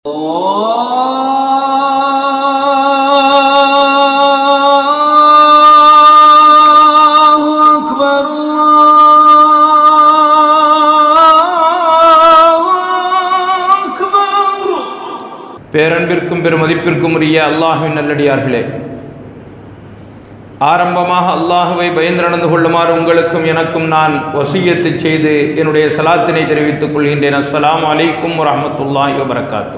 الله أكبر الله أكبر பேரன்பிற்கும் பெருமதிப்பிற்கும் உரிய அல்லாஹுவின் நல்லடியார்களே ஆரம்பமாக அல்லாஹுவை பயந்து நடந்து கொள்ளுமாறு உங்களுக்கும் எனக்கும் நான் வசியத்து செய்து என்னுடைய சலாத்தினை தெரிவித்துக் கொள்கின்றேன் அஸ்ஸலாமு அலைக்கும் வரஹ்மத்துல்லாஹி வபரகாத்து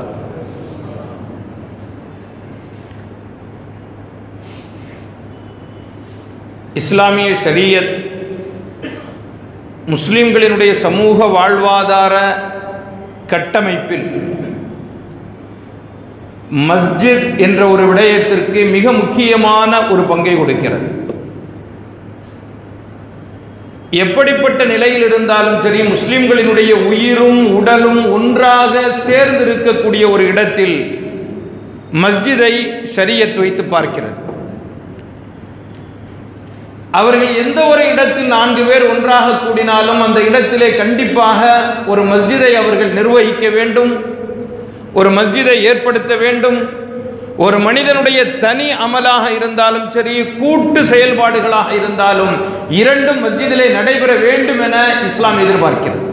இஸ்லாமிய ஷரியத் முஸ்லிம்களினுடைய சமூக வாழ்வாதார கட்டமைப்பில் மஸ்ஜித் என்ற ஒரு விடயத்திற்கு மிக முக்கியமான ஒரு பங்கை கொடுக்கிறது எப்படிப்பட்ட நிலையில் இருந்தாலும் சரி முஸ்லிம்களினுடைய உயிரும் உடலும் ஒன்றாக சேர்ந்து இருக்கக்கூடிய ஒரு இடத்தில் மஸ்ஜிதை ஷரியத் வைத்து பார்க்கிறது அவர்கள் எந்த ஒரு இடத்தில் நான்கு பேர் ஒன்றாக கூடினாலும் அந்த இடத்திலே கண்டிப்பாக ஒரு மஸ்ஜிதை அவர்கள் நிர்வகிக்க வேண்டும் ஒரு மஸ்ஜிதை ஏற்படுத்த வேண்டும் ஒரு மனிதனுடைய தனி அமலாக இருந்தாலும் சரி கூட்டு செயல்பாடுகளாக இருந்தாலும் இரண்டும் மஸ்ஜிதிலே நடைபெற வேண்டும் என இஸ்லாம் எதிர்பார்க்கிறது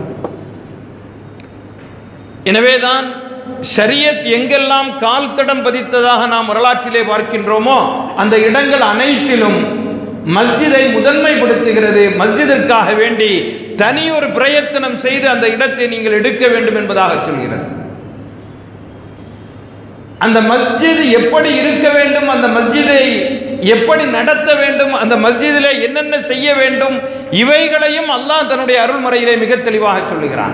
எனவேதான் ஷரியத் எங்கெல்லாம் கால் தடம் பதித்ததாக நாம் வரலாற்றிலே பார்க்கின்றோமோ அந்த இடங்கள் அனைத்திலும் மஸ்ஜிதை முதன்மைப்படுத்துகிறது மஸ்ஜிதிற்காக வேண்டி தனி ஒரு பிரயத்தனம் செய்து அந்த இடத்தை நீங்கள் எடுக்க வேண்டும் என்பதாக சொல்கிறது அந்த மஸ்ஜித் எப்படி இருக்க வேண்டும் அந்த மஸ்ஜிதை எப்படி நடத்த வேண்டும் அந்த மஸ்ஜிதிலே என்னென்ன செய்ய வேண்டும் இவைகளையும் அல்லாஹ் தன்னுடைய அருள்முறையிலே மிக தெளிவாக சொல்லுகிறான்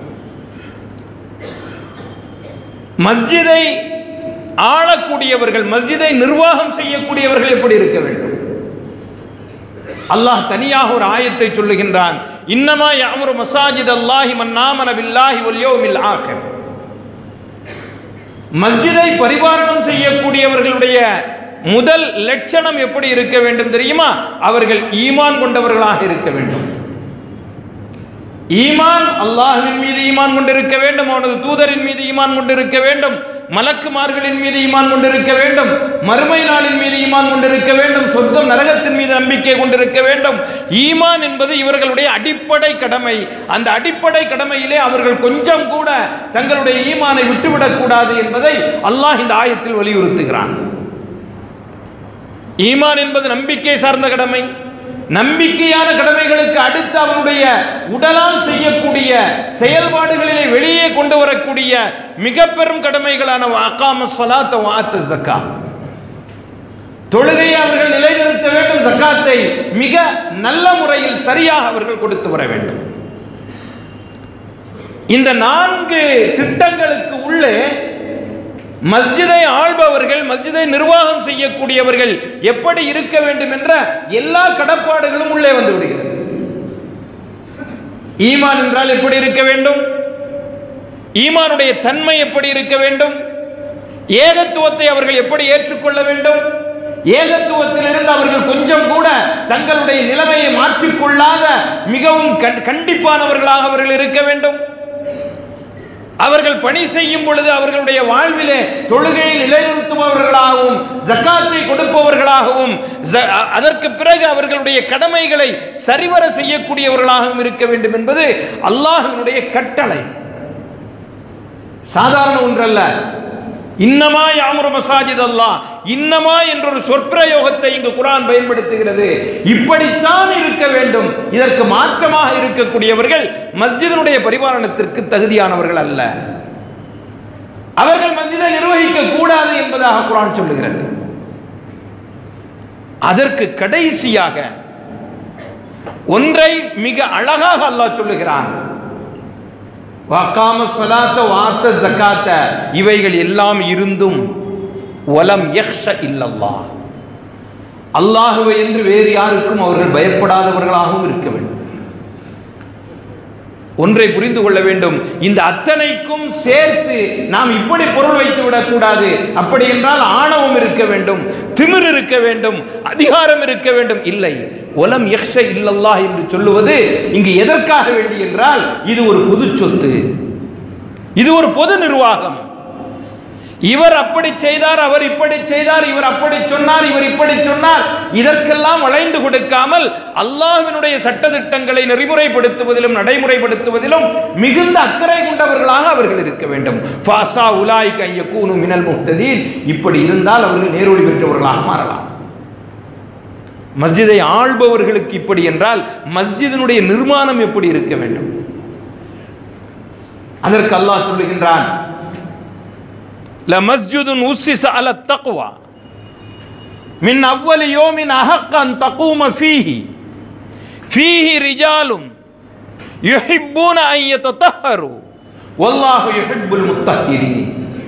மஸ்ஜிதை ஆளக்கூடியவர்கள் மஸ்ஜிதை நிர்வாகம் செய்யக்கூடியவர்கள் எப்படி இருக்க வேண்டும் அல்லாஹ் தனியாக ஒரு ஆயத்தை சொல்லுகின்றான் இன்னமா யாமரு மசாஜித் அல்லாஹி மன்னாமன பில்லாஹி வல் யௌமில் ஆகிர் மஸ்ஜிதை பரிபாலனம் செய்யக்கூடியவர்களுடைய முதல் லட்சணம் எப்படி இருக்க வேண்டும் தெரியுமா அவர்கள் ஈமான் கொண்டவர்களாக இருக்க வேண்டும் ஈமான் அல்லாஹ்வின் மீது ஈமான் கொண்டிருக்க வேண்டும் அவனது தூதரின் மீது ஈமான் கொண்டிருக்க வேண்டும் மலக்குமார்களின் மீது ஈமான் கொண்டிருக்க வேண்டும் மறுமை நாளின் மீது ஈமான் கொண்டிருக்க வேண்டும் சொர்க்கம் நரகத்தின் மீது நம்பிக்கை கொண்டிருக்க வேண்டும் ஈமான் என்பது இவர்களுடைய அடிப்படை கடமை அந்த அடிப்படை கடமையிலே அவர்கள் கொஞ்சம் கூட தங்களுடைய ஈமானை விட்டுவிடக் கூடாது என்பதை அல்லாஹ் இந்த ஆயத்தில் வலியுறுத்துகிறான் ஈமான் என்பது நம்பிக்கை சார்ந்த கடமை நம்பிக்கையான கடமைகளுக்கு அடுத்து அவனுடைய உடலால் செய்யக்கூடிய செயல்பாடுகளிலே வெளியே கொண்டு வரக்கூடிய மிக பெரும் கடமைகளான அக்காம சொலாத்த வாத்த ஜக்கா தொழுகையை அவர்கள் நிலைநிறுத்த வேண்டும் ஜக்காத்தை மிக நல்ல முறையில் சரியாக அவர்கள் கொடுத்து வர வேண்டும் இந்த நான்கு திட்டங்களுக்கு உள்ளே மஸ்ஜிதை ஆள்பவர்கள் மஸ்ஜிதை நிர்வாகம் செய்யக்கூடியவர்கள் எப்படி இருக்க வேண்டும் என்ற எல்லா கடப்பாடுகளும் உள்ளே வந்து விடுகிறது ஈமான் என்றால் எப்படி இருக்க வேண்டும் ஈமானுடைய தன்மை எப்படி இருக்க வேண்டும் ஏகத்துவத்தை அவர்கள் எப்படி ஏற்றுக்கொள்ள வேண்டும் ஏகத்துவத்திலிருந்து அவர்கள் கொஞ்சம் கூட தங்களுடைய நிலைமையை மாற்றிக்கொள்ளாத மிகவும் கண்டிப்பானவர்களாக அவர்கள் இருக்க வேண்டும் அவர்கள் பணி செய்யும் பொழுது அவர்களுடைய வாழ்விலே தொழுகையில் நிலைநிறுத்துபவர்களாகவும் ஜக்காத்தை கொடுப்பவர்களாகவும் அதற்கு பிறகு அவர்களுடைய கடமைகளை சரிவர செய்யக்கூடியவர்களாகவும் இருக்க வேண்டும் என்பது அல்லாஹினுடைய கட்டளை சாதாரண ஒன்றல்ல இன்னமா யாமுரு மசாஜித் அல்லாஹ் இன்னமா என்ற ஒரு சொற்பிரயோகத்தை இங்கு குரான் பயன்படுத்துகிறது இப்படித்தான் இருக்க வேண்டும் இதற்கு மாற்றமாக இருக்கக்கூடியவர்கள் மஸ்ஜிதனுடைய பரிபாலனத்திற்கு தகுதியானவர்கள் அல்ல அவர்கள் மஸ்ஜிதை நிர்வகிக்க கூடாது என்பதாக குரான் சொல்லுகிறது அதற்கு கடைசியாக ஒன்றை மிக அழகாக அல்லாஹ் சொல்லுகிறான் வாக்காம சலாத்த வாத்த ஜக்காத்த இவைகள் எல்லாம் இருந்தும் வலம் யக்ஷ இல்லல்லா அல்லாஹுவை என்று வேறு யாருக்கும் அவர்கள் பயப்படாதவர்களாகவும் இருக்க வேண்டும் ஒன்றை புரிந்து கொள்ள வேண்டும் இந்த அத்தனைக்கும் சேர்த்து நாம் இப்படி பொருள் வைத்து விடக்கூடாது அப்படி என்றால் ஆணவம் இருக்க வேண்டும் திமிர் இருக்க வேண்டும் அதிகாரம் இருக்க வேண்டும் இல்லை ஒலம் யக்ஷ இல்லல்லா என்று சொல்லுவது இங்கு எதற்காக வேண்டி என்றால் இது ஒரு பொது சொத்து இது ஒரு பொது நிர்வாகம் இவர் அப்படி செய்தார் அவர் இப்படி செய்தார் இவர் அப்படி சொன்னார் இவர் இப்படி சொன்னார் இதற்கெல்லாம் வளைந்து கொடுக்காமல் அல்லாஹ்வினுடைய சட்டதிட்டங்களை நெறிமுறைப்படுத்துவதிலும் நடைமுறைப்படுத்துவதிலும் மிகுந்த அக்கறை கொண்டவர்களாக அவர்கள் இருக்க வேண்டும் ஃபாசா உலாய் கைய கூனு மினல் முக்ததீன் இப்படி இருந்தால் அவர்கள் நேரொழி பெற்றவர்களாக மாறலாம் மஸ்ஜிதை ஆள்பவர்களுக்கு இப்படி என்றால் மஸ்ஜிதினுடைய நிர்மாணம் எப்படி இருக்க வேண்டும் அதற்கு அல்லாஹ் சொல்லுகின்றான் لمسجد أسس على التقوى من أول يوم أحق أن تقوم فيه فيه رجال يحبون أن يتطهروا والله يحب المطهرين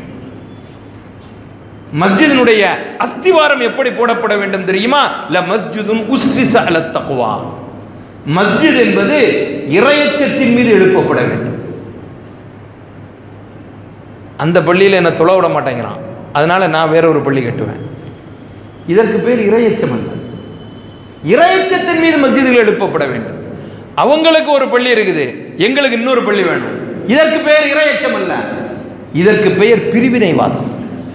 மஸ்ஜிதினுடைய அஸ்திவாரம் எப்படி போடப்பட வேண்டும் தெரியுமா ல மஸ்ஜிதுன் உஸ்ஸிஸ அல தக்வா மஸ்ஜித் என்பது இறையச்சத்தின் மீது எழுப்பப்பட வேண்டும் அந்த பள்ளியில் என்னை தொலை விட மாட்டேங்கிறான் அதனால நான் வேற ஒரு பள்ளி கட்டுவேன் இதற்கு பேர் இரையச்சம் அல்ல இரையச்சத்தின் மீது மஸ்ஜிதுகள் எழுப்பப்பட வேண்டும் அவங்களுக்கு ஒரு பள்ளி இருக்குது எங்களுக்கு இன்னொரு பள்ளி வேணும் இதற்கு பெயர் இரையச்சம் அல்ல இதற்கு பெயர் பிரிவினைவாதம்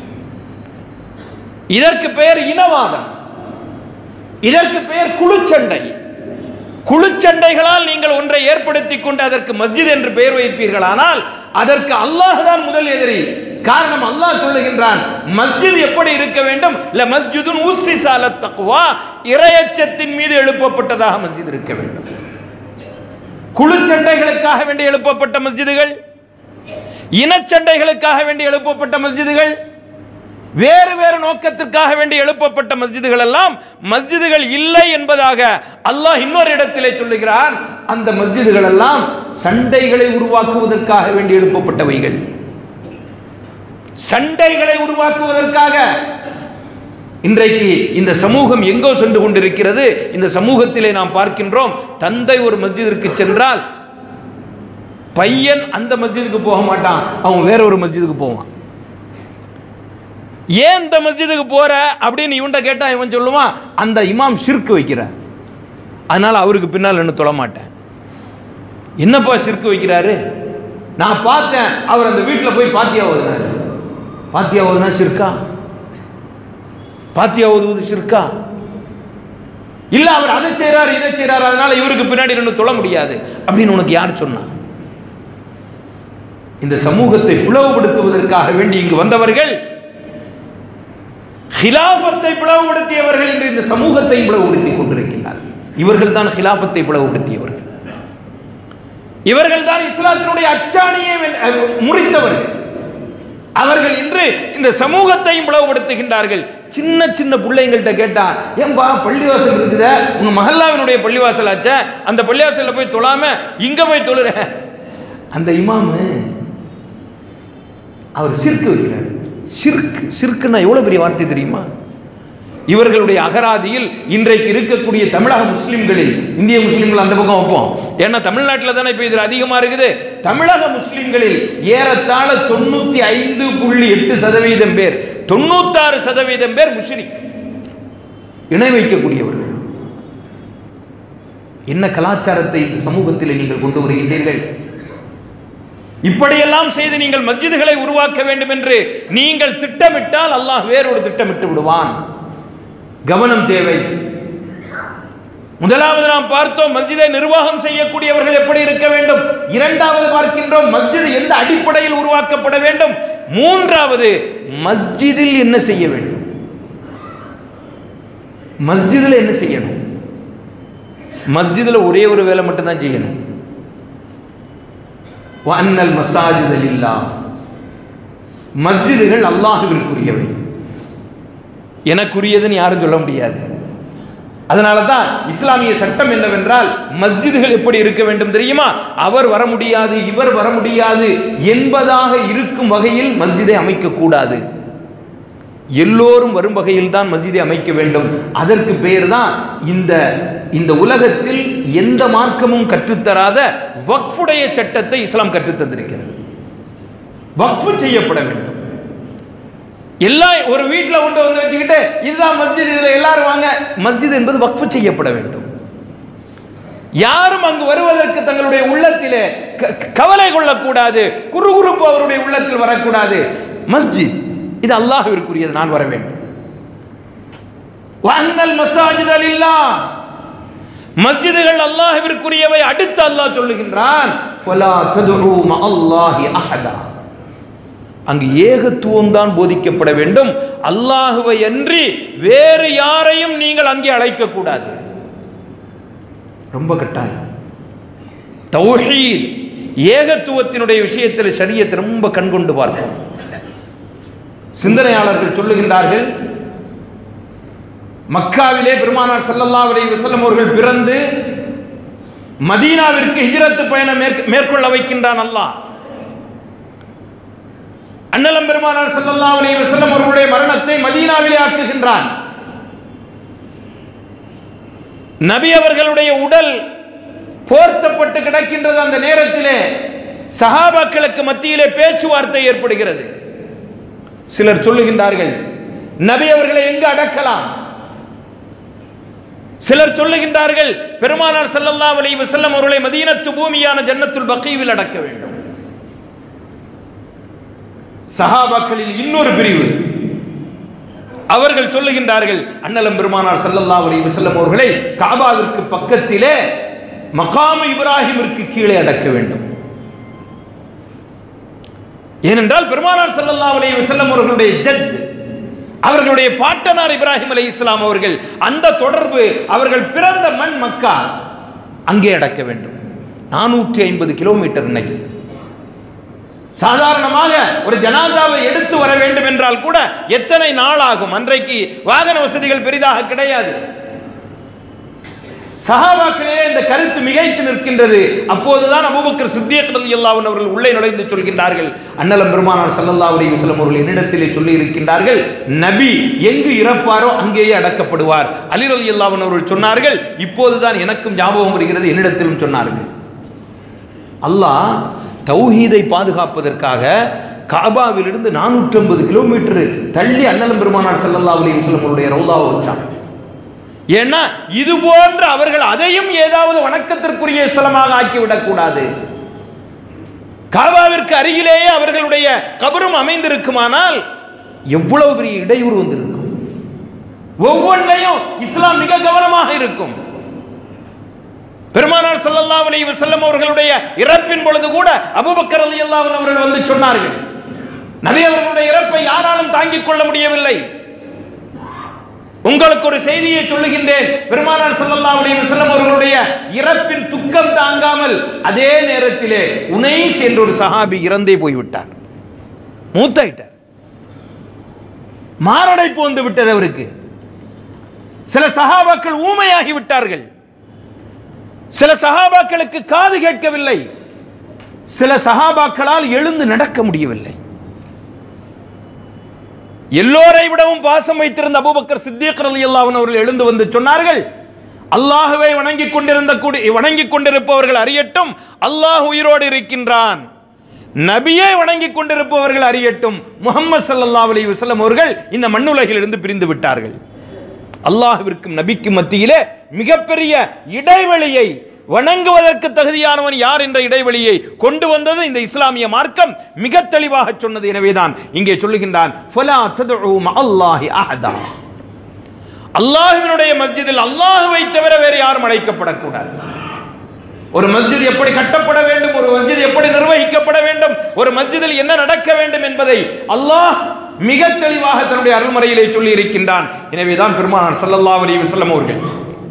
இதற்கு பெயர் இனவாதம் இதற்கு பெயர் குழுச்சண்டை குழுச்சண்டைகளால் நீங்கள் ஒன்றை ஏற்படுத்தி கொண்டு அதற்கு மஸ்ஜித் என்று பெயர் வைப்பீர்களானால் அதற்கு அல்லாஹ் தான் முதல் எதிரி காரணம் அல்லாஹ் சொல்லுகின்றான் மஸ்ஜித் எப்படி இருக்க வேண்டும் ல மஸ்ஜிதுன் உஸ்ஸிஸால தக்வா இரையச்சத்தின் மீது எழுப்பப்பட்டதாக மஸ்ஜித் இருக்க வேண்டும் குழுச்சண்டைகளுக்காக வேண்டி எழுப்பப்பட்ட மஸ்ஜிதுகள் இனச்சண்டைகளுக்காக வேண்டி எழுப்பப்பட்ட மஸ்ஜிதுகள் வேறு வேறு நோக்கத்திற்காக வேண்டி எழுப்பப்பட்ட மஸ்ஜிதுகள் எல்லாம் மஸ்ஜிதுகள் இல்லை என்பதாக அல்லாஹ் இன்னொரு இடத்திலே சொல்லுகிறான் அந்த மஸ்ஜிதுகள் எல்லாம் சண்டைகளை உருவாக்குவதற்காக வேண்டி எழுப்பப்பட்டவைகள் சண்டைகளை உருவாக்குவதற்காக இன்றைக்கு இந்த சமூகம் எங்கோ சென்று கொண்டிருக்கிறது இந்த சமூகத்திலே நாம் பார்க்கின்றோம் தந்தை ஒரு மஸ்ஜிதிற்கு சென்றால் பையன் அந்த மஸ்ஜிதுக்கு போக மாட்டான் அவன் வேற ஒரு மஸ்ஜிதுக்கு போவான் ஏன் இந்த மஸ்ஜிதுக்கு போற அப்படின்னு இவன்கிட்ட கேட்டா இவன் சொல்லுவான் அந்த இமாம் ஷிர்க் வைக்கிறார் அதனால அவருக்கு பின்னால் என்ன தொழ மாட்டேன் என்னப்பா ஷிர்க் வைக்கிறாரு நான் பார்த்தேன் அவர் அந்த வீட்டில் போய் பாத்தியா ஓதுனாரு பாத்தியா ஓதுனா ஷிர்கா பாத்தியா ஓதுவது ஷிர்கா இல்ல அவர் அதை செய்றாரு இதை செய்றாரு அதனால இவருக்கு பின்னாடி நின்று தொழ முடியாது அப்படின்னு உனக்கு யார் சொன்னா இந்த சமூகத்தை பிளவுபடுத்துவதற்காக வேண்டி இங்கு வந்தவர்கள் ஹிலாபத்தை பிளவுபடுத்தியவர்கள் என்று இந்த சமூகத்தை பிளவுபடுத்திக் கொண்டிருக்கிறார்கள் இவர்கள் தான் ஹிலாபத்தை பிளவுபடுத்தியவர்கள் இவர்கள் தான் இஸ்லாத்தினுடைய அச்சாணியை வெல்- அஹ் முறித்தவர்கள் அவர்கள் இன்று இந்த சமூகத்தையும் பிளவுபடுத்துகின்றார்கள் சின்ன சின்ன பிள்ளைங்கள்ட்ட கேட்டா ஏன்பா பள்ளிவாசல் இருக்குத உங்க மஹல்லாவினுடைய பள்ளிவாசல் ஆச்சே அந்த பள்ளிவாசல்ல போய் தொழாம இங்க போய் தொழுற அந்த இமாமு அவர் சிற்கு வைக்கிறார் சிற்கு சிற்குன்னா எவ்வளவு பெரிய வார்த்தை தெரியுமா இவர்களுடைய அகராதியில் இன்றைக்கு இருக்கக்கூடிய தமிழக முஸ்லிம்களில் இந்திய முஸ்லிம்கள் அந்த பக்கம் வைப்போம் ஏன்னா தமிழ்நாட்டில் தானே இப்போ இதில் அதிகமாக இருக்குது தமிழக முஸ்லிம்களில் ஏறத்தாழ தொண்ணூற்றி ஐந்து புள்ளி எட்டு சதவீதம் பேர் தொண்ணூத்தாறு சதவீதம் பேர் முஸ்லிம் இணை வைக்கக்கூடியவர்கள் என்ன கலாச்சாரத்தை இந்த சமூகத்தில் நீங்கள் கொண்டு வருகின்றீர்கள் இப்படியெல்லாம் செய்து நீங்கள் மஸ்ஜிதுகளை உருவாக்க வேண்டும் என்று நீங்கள் திட்டமிட்டால் அல்லாஹ் வேறொரு திட்டமிட்டு விடுவான் கவனம் தேவை முதலாவது நாம் பார்த்தோம் மஸ்ஜிதை நிர்வாகம் செய்யக்கூடியவர்கள் எப்படி இருக்க வேண்டும் இரண்டாவது பார்க்கின்றோம் மஸ்ஜித் எந்த அடிப்படையில் உருவாக்கப்பட வேண்டும் மூன்றாவது மஸ்ஜிதில் என்ன செய்ய வேண்டும் மஸ்ஜிதில் என்ன செய்யணும் மஸ்ஜிதில் ஒரே ஒரு வேலை மட்டும் தான் செய்யணும் வன்னல் மசாஜிதல் இல்லா மஸ்ஜிதுகள் அல்லாஹுவிற்குரியவை எனக்குரியதுன்னு யாரும் சொல்ல முடியாது அதனால தான் இஸ்லாமிய சட்டம் என்னவென்றால் மஸ்ஜிதுகள் எப்படி இருக்க வேண்டும் தெரியுமா அவர் வர முடியாது இவர் வர முடியாது என்பதாக இருக்கும் வகையில் மஸ்ஜிதை அமைக்கக்கூடாது எல்லோரும் வரும் வகையில் தான் மஸ்ஜிதை அமைக்க வேண்டும் அதற்கு பெயர் தான் இந்த இந்த உலகத்தில் எந்த மார்க்கமும் கற்றுத்தராத வக்ஃபுடைய சட்டத்தை இஸ்லாம் கற்றுத்தந்திருக்கிறது வக்ஃபு செய்யப்பட வேண்டும் எல்லாம் ஒரு வீட்டில் கொண்டு வந்து வச்சுக்கிட்டு இதுதான் மஸ்ஜித் இதுல எல்லாரும் வாங்க மஸ்ஜித் என்பது வக்ஃபு செய்யப்பட வேண்டும் யாரும் அங்கு வருவதற்கு தங்களுடைய உள்ளத்திலே க- க- கவலை கொள்ளக்கூடாது குறுகுறுப்பு அவருடைய உள்ளத்தில் வரக்கூடாது மஸ்ஜித் இது அல்லாஹ்விற்குரியது நான் வர வேண்டும் வஅன்னல் மசாஜித லில்லாஹ் மஸ்ஜிதுகள் அல்லாஹ்விற்குரியவை அடுத்து அல்லாஹ் சொல்லுகின்றான் ஃபலா ததுஉ மஅல்லாஹி அஹதா அங்கு ஏகத்துவம் தான் போதிக்கப்பட வேண்டும் அல்லாஹுவை அன்றி வேறு யாரையும் நீங்கள் அங்கே அழைக்க கூடாது ரொம்ப கட்டாயம் தௌஹீத் ஏகத்துவத்தினுடைய விஷயத்தில் சரியத்தை ரொம்ப கண்கொண்டு பார்க்கும் சிந்தனையாளர்கள் சொல்லுகின்றார்கள் மக்காவிலே பெருமானார் ஸல்லல்லாஹு அலைஹி வஸல்லம் அவர்கள் பிறந்து மதீனாவிற்கு ஹிஜ்ரத் பயணம் மேற்க- மேற்கொள்ள வைக்கின்றான் அல்லாஹ் அண்ணலம் பெருமானார் ஸல்லல்லாஹு அலைஹி வஸல்லம் அவர்களுடைய மரணத்தை மதீனாவிலே ஆக்குகின்றான் நபி அவர்களுடைய உடல் போர்த்தப்பட்டு கிடக்கின்றது அந்த நேரத்திலே சஹாபாக்களுக்கு மத்தியிலே பேச்சுவார்த்தை ஏற்படுகிறது சிலர் சொல்லுகின்றார்கள் நபி அவர்களை எங்கு அடக்கலாம் சிலர் சொல்லுகின்றார்கள் பெருமானார் ஸல்லல்லாஹு அலைஹி வஸல்லம் அவர்களை மதீனத்து பூமியான ஜன்னத்துல் பகீவில் அடக்க வேண்டும் சஹாபாக்களில் இன்னொரு பிரிவு அவர்கள் சொல்லுகின்றார்கள் அண்ணலம் பெருமானார் ஸல்லல்லாஹு அலைஹி வஸல்லம் அவர்களை காபாவிற்கு பக்கத்திலே மகாம இப்ராஹிமிற்கு கீழே அடக்க வேண்டும் ஏனென்றால் பெருமானார் ஸல்லல்லாஹு அலைஹி வஸல்லம் அவர்களுடைய ஜத் அவர்களுடைய பாட்டனார் இப்ராஹிம் அலை இஸ்லாம் அவர்கள் அந்த தொடர்பு அவர்கள் பிறந்த மண் மக்கா அங்கே அடக்க வேண்டும் நானூற்றி ஐம்பது கிலோமீட்டர் இன்னைக்கு சாதாரணமாக ஒரு ஜனாதாவை எடுத்து வர வேண்டும் என்றால் கூட எத்தனை நாள் ஆகும் அன்றைக்கு வாகன வசதிகள் பெரிதாக கிடையாது சஹாபாக்களே இந்த கருத்து மிகைத்து நிற்கின்றது அப்போதுதான் அபூபக்கர் சித்தியக் ரலியல்லாஹு அன்ஹு அவர்கள் உள்ளே நுழைந்து சொல்கின்றார்கள் அண்ணலம் பெருமானார் ஸல்லல்லாஹு அலைஹி வஸல்லம் அவர்கள் என்னிடத்திலே சொல்லி இருக்கின்றார்கள் நபி எங்கு இறப்பாரோ அங்கேயே அடக்கப்படுவார் அலி ரலியல்லாஹு அன்ஹு அவர்கள் சொன்னார்கள் இப்போதுதான் எனக்கும் ஞாபகம் வருகிறது என்னிடத்திலும் சொன்னார்கள் அல்லாஹ் தௌஹீதை பாதுகாப்பதற்காக காபாவிலிருந்து நானூற்றி ஐம்பது கிலோமீட்டர் தள்ளி அண்ணலம் பெருமானார் ஸல்லல்லாஹு அலைஹி வஸல்லம் அவருடைய ரவுதாவை வச்சாங்க ஏன்னா இது போன்ற அவர்கள் அதையும் ஏதாவது வணக்கத்திற்குரிய ஸ்தலமாக ஆக்கிவிடக் கூடாது காபாவிற்கு அருகிலேயே அவர்களுடைய கபரும் அமைந்திருக்குமானால் எவ்வளவு பெரிய இடையூறு வந்திருக்கும் ஒவ்வொன்றையும் இஸ்லாம் மிக கவனமாக இருக்கும் பெருமானார் ஸல்லல்லாஹு அலைஹி வஸல்லம் அவர்களுடைய இறப்பின் பொழுது கூட அபூபக்கர் ரலியல்லாஹு அன்ஹு அவர்கள் வந்து சொன்னார்கள் நபி அவர்களுடைய இறப்பை யாராலும் தாங்கிக் கொள்ள முடியவில்லை உங்களுக்கு ஒரு செய்தியை சொல்லுகின்றேன் பெருமானார் ஸல்லல்லாஹு அலைஹி வஸல்லம் அவர்களுடைய இறப்பின் துக்கம் தாங்காமல் அதே நேரத்திலே உனைஸ் என்ற ஒரு சஹாபி இறந்தே போய்விட்டார் மூத்தாயிட்டார் மாரடைப்பு வந்து விட்டது அவருக்கு சில சஹாபாக்கள் ஊமையாகி விட்டார்கள் சில சஹாபாக்களுக்கு காது கேட்கவில்லை சில சஹாபாக்களால் எழுந்து நடக்க முடியவில்லை எல்லோரை விடவும் பாசம் வைத்திருந்த அபூபக்கர் சித்திக் ரலியல்லாஹு அன்ஹு அவர்கள் எழுந்து வந்து சொன்னார்கள் அல்லாஹ்வை வணங்கிக் கொண்டிருந்த கூடி வணங்கிக் கொண்டிருப்பவர்கள் அறியட்டும் அல்லாஹ் உயிரோடு இருக்கின்றான் நபியை வணங்கிக் கொண்டிருப்பவர்கள் அறியட்டும் முகமது ஸல்லல்லாஹு அலைஹி வஸல்லம் அவர்கள் இந்த மண்ணுலகிலிருந்து பிரிந்து விட்டார்கள் அல்லாஹ்விற்கும் நபிக்கும் மத்தியிலே மிகப்பெரிய இடைவெளியை வணங்குவதற்கு தகுதியானவன் யார் என்ற இடைவெளியை கொண்டு வந்தது இந்த இஸ்லாமிய மார்க்கம் மிக தெளிவாக சொன்னது எனவேதான் இங்கே சொல்லுகின்றான் ஃபலா ததுஉ மஅல்லாஹி அஹதா அல்லாஹ்வினுடைய மஸ்ஜிதில் அல்லாஹ்வை தவிர வேறு யாரும் அழைக்கப்படக்கூடாது ஒரு மஸ்ஜித் எப்படி கட்டப்பட வேண்டும் ஒரு மஸ்ஜித் எப்படி நிர்வகிக்கப்பட வேண்டும் ஒரு மஸ்ஜிதில் என்ன நடக்க வேண்டும் என்பதை அல்லாஹ் மிக தெளிவாக தன்னுடைய அருள்மறையிலே சொல்லி இருக்கின்றான் எனவேதான் பெருமானார் ஸல்லல்லாஹு அலைஹி வஸல்லம் அவர்கள்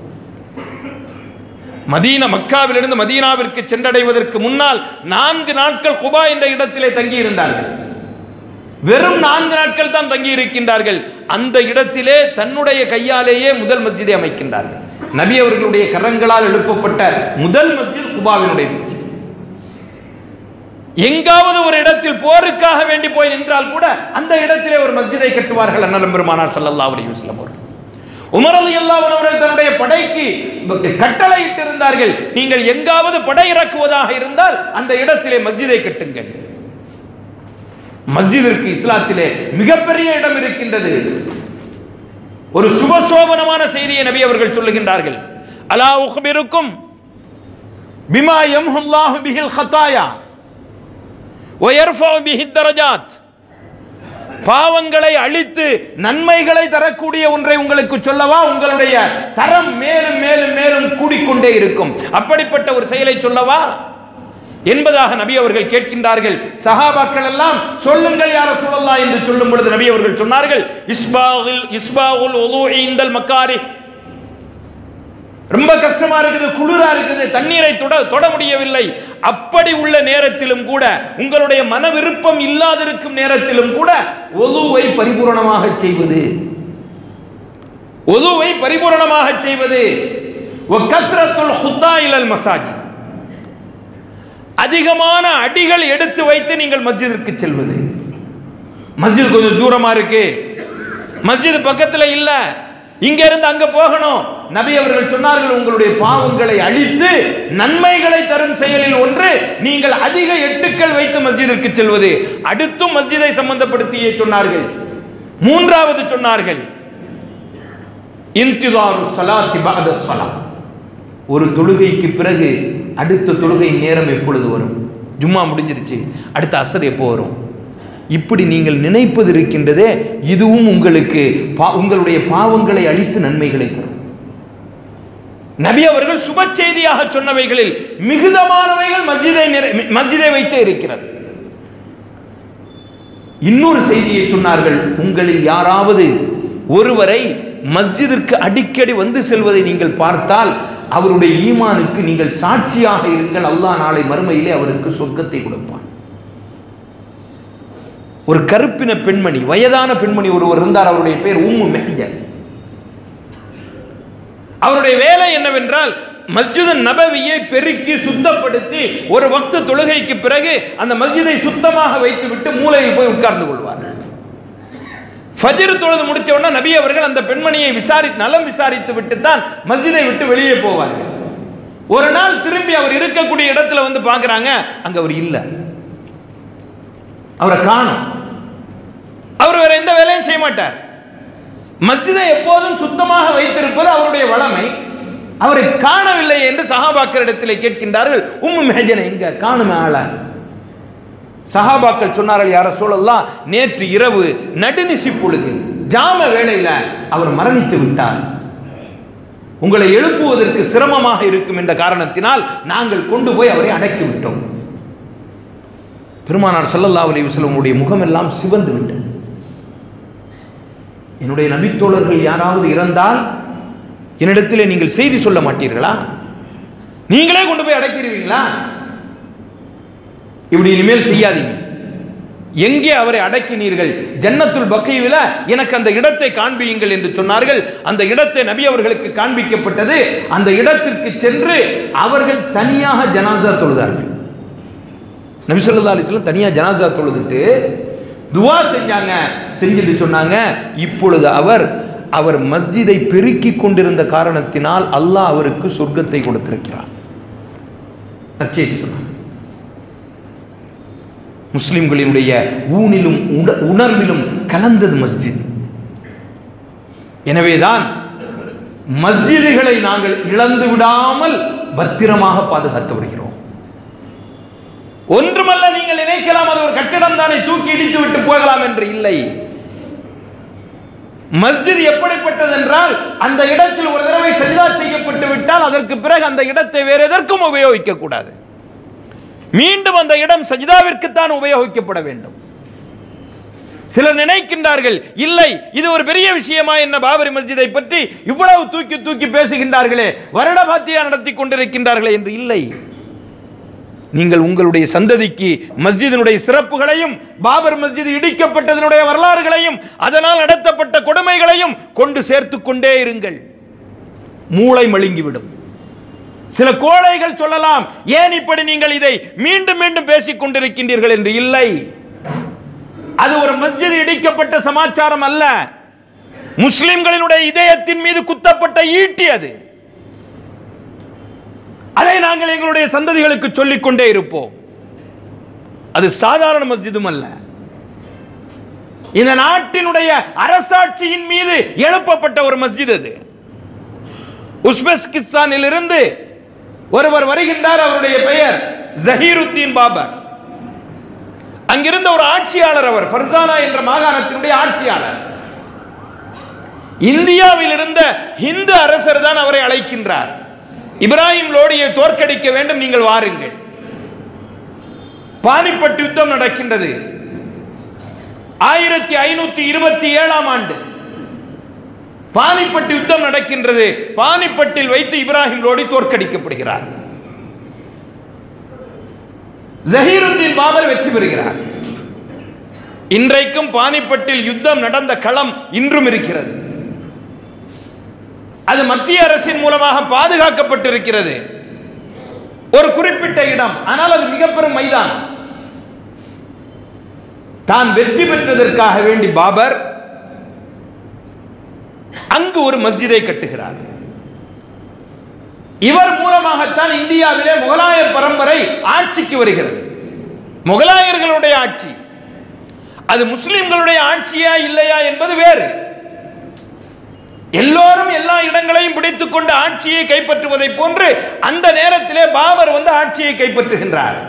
மதீனா மக்காவிலிருந்து மதீனாவிற்கு சென்றடைவதற்கு முன்னால் நான்கு நாட்கள் குபா என்ற இடத்திலே தங்கி இருந்தார்கள் வெறும் நான்கு நாட்கள் தான் தங்கி இருக்கின்றார்கள் அந்த இடத்திலே தன்னுடைய கையாலேயே முதல் மஸ்ஜிதை அமைக்கின்றார்கள் நபி அவர்களுடைய கரங்களால் எழுப்பப்பட்ட முதல் மஸ்ஜித் குபாவினுடைய மஸ்ஜித் எங்காவது ஒரு இடத்தில் போருக்காக வேண்டி போய் நின்றால் கூட அந்த இடத்திலே ஒரு மஸ்ஜிதை கட்டுவார்கள் அண்ணலம் பெருமானார் ஸல்லல்லாஹு அலைஹி வஸல்லம் அவர்கள் உமர் ரலியல்லாஹு அன்ஹு அவர்கள் தன்னுடைய படைக்கு கட்டளையிட்டு இருந்தார்கள் நீங்கள் எங்காவது படை இறக்குவதாக இருந்தால் அந்த இடத்திலே மஸ்ஜிதை கட்டுங்கள் மஸ்ஜிதிற்கு இஸ்லாத்திலே மிகப்பெரிய இடம் இருக்கின்றது ஒரு சுபசோபனமான செய்தியை நபி அவர்கள் சொல்லுகின்றார்கள் அலா உஹ்பிருக்கும் பிமா யம்ஹுல்லாஹு பிஹில் ஹதாயா ويرفع به الدرجات பாவங்களை அழித்து நன்மைகளை தரக்கூடிய ஒன்றை உங்களுக்கு சொல்லவா உங்களுடைய தரம் மேலும் மேலும் மேலும் கூடிக்கொண்டே இருக்கும் அப்படிப்பட்ட ஒரு செயலை சொல்லவா என்பதாக நபி அவர்கள் கேட்கின்றார்கள் சஹாபாக்கள் எல்லாம் சொல்லுங்கள் யார சொல்லலாம் என்று சொல்லும் பொழுது நபி அவர்கள் சொன்னார்கள் இஸ்பாகுல் இஸ்பாகுல் ஒலு இந்தல் மக்காரி ரொம்ப கஷ்டமா இருக்குது குளிரா இருக்குது தண்ணீரை தொட தொட முடியவில்லை அப்படி உள்ள நேரத்திலும் கூட உங்களுடைய மன விருப்பம் இல்லாதிருக்கும் நேரத்திலும் கூட ஒதுவை பரிபூரணமாக செய்வது ஒதுவை பரிபூரணமாக செய்வது கஸ்ரத்துல் ஹுத்தா இலல் மசாஜி அதிகமான அடிகள் எடுத்து வைத்து நீங்கள் மஸ்ஜிதிற்கு செல்வது மஸ்ஜித் கொஞ்சம் தூரமா இருக்கு மஸ்ஜித் பக்கத்துல இல்ல இங்க இருந்து அங்க போகணும் நபி அவர்கள் சொன்னார்கள் உங்களுடைய பாவங்களை அழித்து நன்மைகளை தரும் செயலில் ஒன்று நீங்கள் அதிக எட்டுக்கள் வைத்து மஸ்ஜிதிற்கு செல்வது அடுத்தும் மஸ்ஜிதை சம்பந்தப்படுத்தியே சொன்னார்கள் மூன்றாவது சொன்னார்கள் இன்திதாரு ஸலாத்தி பஅத ஸலாம் ஒரு தொழுகைக்கு பிறகு அடுத்த தொழுகை நேரம் எப்பொழுது வரும் ஜும்மா முடிஞ்சிருச்சு அடுத்த அசர் எப்போ வரும் இப்படி நீங்கள் நினைப்பது இருக்கின்றதே இதுவும் உங்களுக்கு பா- உங்களுடைய பாவங்களை அழித்து நன்மைகளை தரும் நபி அவர்கள் சுப செய்தியாக சொன்னவைகளில் மிகுதமானவைகள் மஸ்ஜிதை நிறை- மஸ்ஜிதை வைத்தே இருக்கிறது இன்னொரு செய்தியை சொன்னார்கள் உங்களில் யாராவது ஒருவரை மஸ்ஜிதிற்கு அடிக்கடி வந்து செல்வதை நீங்கள் பார்த்தால் அவருடைய ஈமானுக்கு நீங்கள் சாட்சியாக இருங்கள் அல்லாஹ் நாளை மறுமையிலே அவருக்கு சொர்க்கத்தை கொடுப்பான் ஒரு கருப்பின பெண்மணி வயதான பெண்மணி ஒருவர் இருந்தார் அவருடைய பெயர் உம்மு மெஹஜல் அவருடைய வேலை என்னவென்றால் மஸ்ஜிது நபவியை பெருக்கி சுத்தப்படுத்தி ஒரு வக்து தொழுகைக்கு பிறகு அந்த மஸ்ஜிதை சுத்தமாக வைத்துவிட்டு மூலையில் போய் உட்கார்ந்து கொள்வார்கள் ஃபஜ்ர் தொழுது முடிச்ச உடனே நபி அவர்கள் அந்த பெண்மணியை விசாரி நலம் விசாரித்து விட்டு தான் மஸ்ஜிதை விட்டு வெளியே போவார்கள் ஒரு நாள் திரும்பி அவர் இருக்கக்கூடிய இடத்துல வந்து பார்க்கறாங்க அங்க அவர் இல்லை அவரை காணும் அவர் வேற எந்த வேலையும் செய்ய மாட்டார் மஸ்ஜிதை எப்போதும் சுத்தமாக வைத்திருப்பது அவருடைய வளமை அவரை காணவில்லை என்று சஹாபாக்களிடத்திலே கேட்கின்றார்கள் உம்மு மேஜனை எங்க காணுமே ஆள சஹாபாக்கள் சொன்னார்கள் யார சூழல்லாம் நேற்று இரவு நடுநிசி பொழுதில் ஜாம வேளையில அவர் மரணித்து விட்டார் உங்களை எழுப்புவதற்கு சிரமமாக இருக்கும் என்ற காரணத்தினால் நாங்கள் கொண்டு போய் அவரை அடக்கி விட்டோம் பெருமானார் ஸல்லல்லாஹு அலைஹி வஸல்லமுடைய முகமெல்லாம் சிவந்து விட்டது என்னுடைய நபித்தோழர்கள் யாராவது இறந்தால் என்னிடத்திலே நீங்கள் செய்தி சொல்ல மாட்டீர்களா நீங்களே கொண்டு போய் அடக்கிடுவீங்களா இப்படி இனிமேல் செய்யாதீங்க எங்கே அவரை அடக்கினீர்கள் ஜன்னத்துல் பக்கையில எனக்கு அந்த இடத்தை காண்பியுங்கள் என்று சொன்னார்கள் அந்த இடத்தை நபி அவர்களுக்கு காண்பிக்கப்பட்டது அந்த இடத்திற்கு சென்று அவர்கள் தனியாக ஜனாசா தொழுதார்கள் நபி ஸல்லல்லாஹு அலைஹி வஸல்லம் தனியா ஜனாசா தொழுதுட்டு துவா செஞ்சாங்க செஞ்சுட்டு சொன்னாங்க இப்பொழுது அவர் அவர் மஸ்ஜிதை பெருக்கிக் கொண்டிருந்த காரணத்தினால் அல்லாஹ் அவருக்கு சொர்க்கத்தை கொடுத்திருக்கிறார் நற்செய்தி சொன்னாங்க முஸ்லிம்களினுடைய ஊனிலும் உண- உணர்விலும் கலந்தது மஸ்ஜித் எனவேதான் மஸ்ஜிதுகளை நாங்கள் இழந்து விடாமல் பத்திரமாக பாதுகாத்து வருகிறோம் ஒன்றுமல்ல நீங்கள் நினைக்கலாம் அது ஒரு கட்டிடம் தானே தூக்கி இடித்து விட்டு போகலாம் என்று இல்லை மஸ்ஜித் எப்படிப்பட்டது என்றால் அந்த இடத்தில் ஒரு தடவை சஜிதா செய்யப்பட்டு விட்டால் அதற்கு பிறகு அந்த இடத்தை வேற எதற்கும் உபயோகிக்க கூடாது மீண்டும் அந்த இடம் சஜிதாவிற்குத்தான் உபயோகிக்கப்பட வேண்டும் சிலர் நினைக்கின்றார்கள் இல்லை இது ஒரு பெரிய விஷயமா என்ன பாபரி மஸ்ஜிதை பற்றி இவ்வளவு தூக்கி தூக்கி பேசுகின்றார்களே வருட பாத்தியா நடத்தி கொண்டிருக்கின்றார்களே என்று இல்லை நீங்கள் உங்களுடைய சந்ததிக்கு மஸ்ஜிதினுடைய சிறப்புகளையும் பாபர் மஸ்ஜித் இடிக்கப்பட்டதனுடைய வரலாறுகளையும் அதனால் நடத்தப்பட்ட கொடுமைகளையும் கொண்டு சேர்த்துக் கொண்டே இருங்கள் மூளை மழுங்கிவிடும் சில கோழைகள் சொல்லலாம் ஏன் இப்படி நீங்கள் இதை மீண்டும் மீண்டும் பேசிக் கொண்டிருக்கின்றீர்கள் என்று இல்லை அது ஒரு மஸ்ஜித் இடிக்கப்பட்ட சமாச்சாரம் அல்ல முஸ்லிம்களினுடைய இதயத்தின் மீது குத்தப்பட்ட ஈட்டி அது அதை நாங்கள் எங்களுடைய சந்ததிகளுக்கு சொல்லிக் கொண்டே இருப்போம் அது சாதாரண மஸ்ஜிதும் அல்ல இந்த நாட்டினுடைய அரசாட்சியின் மீது எழுப்பப்பட்ட ஒரு மஸ்ஜித் அது உஸ்பெஸ்கிஸ்தானில் இருந்து ஒருவர் வருகின்றார் அவருடைய பெயர் ஜஹீருத்தீன் பாபர் அங்கிருந்த ஒரு ஆட்சியாளர் அவர் ஃபர்சானா என்ற மாகாணத்தினுடைய ஆட்சியாளர் இந்தியாவில் இருந்த இந்து அரசர் தான் அவரை அழைக்கின்றார் இப்ராஹிம் லோடியை தோற்கடிக்க வேண்டும் நீங்கள் வாருங்கள் பானிப்பட் யுத்தம் நடக்கின்றது ஆயிரத்தி ஐநூத்தி இருபத்தி ஏழாம் ஆண்டு பானிப்பட் யுத்தம் நடக்கின்றது பானிப்பட்டில் வைத்து இப்ராஹிம் லோடி தோற்கடிக்கப்படுகிறார் ஜஹீருத்தீன் பாபர் வெற்றி பெறுகிறார் இன்றைக்கும் பானிப்பட்டில் யுத்தம் நடந்த களம் இன்றும் இருக்கிறது அது மத்திய அரசின் மூலமாக பாதுகாக்கப்பட்டிருக்கிறது ஒரு குறிப்பிட்ட இடம் ஆனால் அது மிக பெரும் மைதானம் தான் வெற்றி பெற்றதற்காக வேண்டி பாபர் அங்கு ஒரு மஸ்ஜிதை கட்டுகிறார் இவர் மூலமாகத்தான் இந்தியாவிலே முகலாய பரம்பரை ஆட்சிக்கு வருகிறது முகலாயர்களுடைய ஆட்சி அது முஸ்லிம்களுடைய ஆட்சியா இல்லையா என்பது வேறு எல்லோரும் எல்லா இடங்களையும் பிடித்துக் கொண்டு ஆட்சியை கைப்பற்றுவதை போன்று அந்த நேரத்திலே பாபர் வந்து ஆட்சியை கைப்பற்றுகின்றார்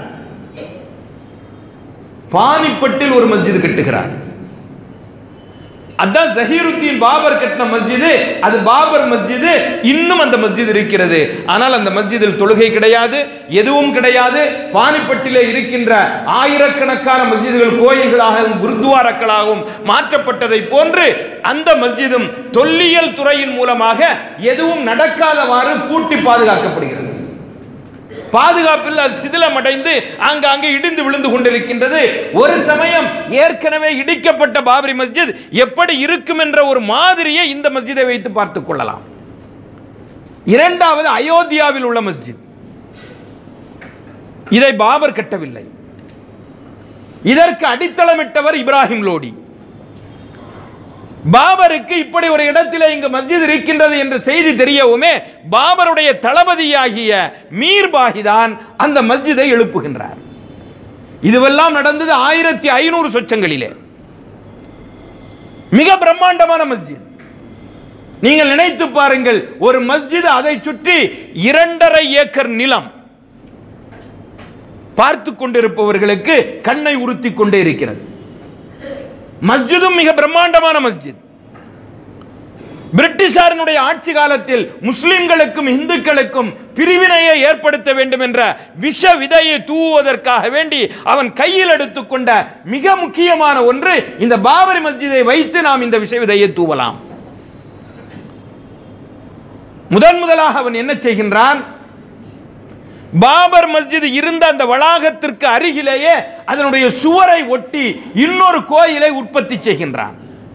பானிப்பட்டில் ஒரு மஸ்ஜித் கட்டுகிறார் அதான் ஜஹீருத்தீன் பாபர் கட்டின மஸ்ஜிது அது பாபர் மஸ்ஜிது இன்னும் அந்த மஸ்ஜித் இருக்கிறது ஆனால் அந்த மஸ்ஜிதில் தொழுகை கிடையாது எதுவும் கிடையாது பானிப்பட்டிலே இருக்கின்ற ஆயிரக்கணக்கான மஸ்ஜிதுகள் கோயில்களாகவும் குருத்வாராக்களாகவும் மாற்றப்பட்டதை போன்று அந்த மஸ்ஜிதும் தொல்லியல் துறையின் மூலமாக எதுவும் நடக்காதவாறு பூட்டி பாதுகாக்கப்படுகிறது பாதுகாப்பில் அது சிதிலமடைந்து அங்காங்கே இடிந்து விழுந்து கொண்டிருக்கின்றது ஒரு சமயம் ஏற்கனவே இடிக்கப்பட்ட பாபரி மஸ்ஜித் எப்படி இருக்கும் என்ற ஒரு மாதிரியை இந்த மஸ்ஜிதை வைத்து பார்த்துக் கொள்ளலாம் இரண்டாவது அயோத்தியாவில் உள்ள மஸ்ஜித் இதை பாபர் கட்டவில்லை இதற்கு அடித்தளமிட்டவர் இப்ராஹிம் லோடி பாபருக்கு இப்படி ஒரு இடத்திலே இங்கு மஸ்ஜித் இருக்கின்றது என்ற செய்தி தெரியவுமே பாபருடைய தளபதியாகிய மீர்பாகி தான் அந்த மஸ்ஜிதை எழுப்புகின்றார் இதுவெல்லாம் நடந்தது ஆயிரத்தி ஐநூறு சொச்சங்களிலே மிக பிரம்மாண்டமான மஸ்ஜித் நீங்கள் நினைத்து பாருங்கள் ஒரு மஸ்ஜித் அதை சுற்றி இரண்டரை ஏக்கர் நிலம் பார்த்து கொண்டிருப்பவர்களுக்கு கண்ணை உறுத்தி கொண்டே இருக்கிறது மஸ்ஜிதும் மிக பிரம்மாண்டமான மஸ்ஜித் பிரிட்டிஷாரினுடைய ஆட்சி காலத்தில் முஸ்லிம்களுக்கும் இந்துக்களுக்கும் பிரிவினையை ஏற்படுத்த வேண்டும் என்ற விஷ விதையை தூவுவதற்காக வேண்டி அவன் கையில் எடுத்துக்கொண்ட மிக முக்கியமான ஒன்று இந்த பாபரி மஸ்ஜிதை வைத்து நாம் இந்த விஷ விதையை தூவலாம் முதன் முதலாக அவன் என்ன செய்கின்றான் பாபர் மஸ்ஜித் இருந்த அந்த வளாகத்திற்கு அருகிலேயே அதனுடைய சுவரை ஒட்டி இன்னொரு கோயிலை உற்பத்தி செய்கின்றான்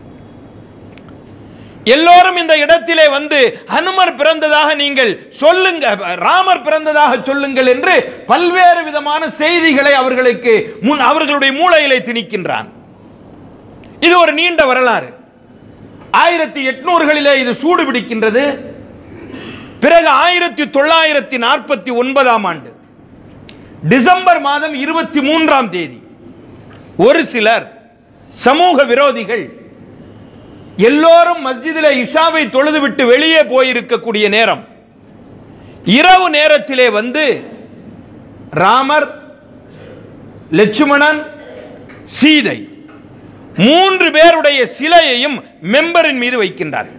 எல்லோரும் இந்த இடத்திலே வந்து ஹனுமர் பிறந்ததாக நீங்கள் சொல்லுங்க ராமர் பிறந்ததாக சொல்லுங்கள் என்று பல்வேறு விதமான செய்திகளை அவர்களுக்கு முன் அவர்களுடைய மூளையிலே திணிக்கின்றான் இது ஒரு நீண்ட வரலாறு ஆயிரத்தி எட்நூறுகளிலே இது சூடு பிடிக்கின்றது பிறகு ஆயிரத்தி தொள்ளாயிரத்தி நாற்பத்தி ஒன்பதாம் ஆண்டு டிசம்பர் மாதம் இருபத்தி மூன்றாம் தேதி ஒரு சிலர் சமூக விரோதிகள் எல்லோரும் மஸ்ஜிதிலே இஷாவை தொழுதுவிட்டு வெளியே போயிருக்கக்கூடிய நேரம் இரவு நேரத்திலே வந்து ராமர் லட்சுமணன் சீதை மூன்று பேருடைய சிலையையும் மெம்பரின் மீது வைக்கின்றார்கள்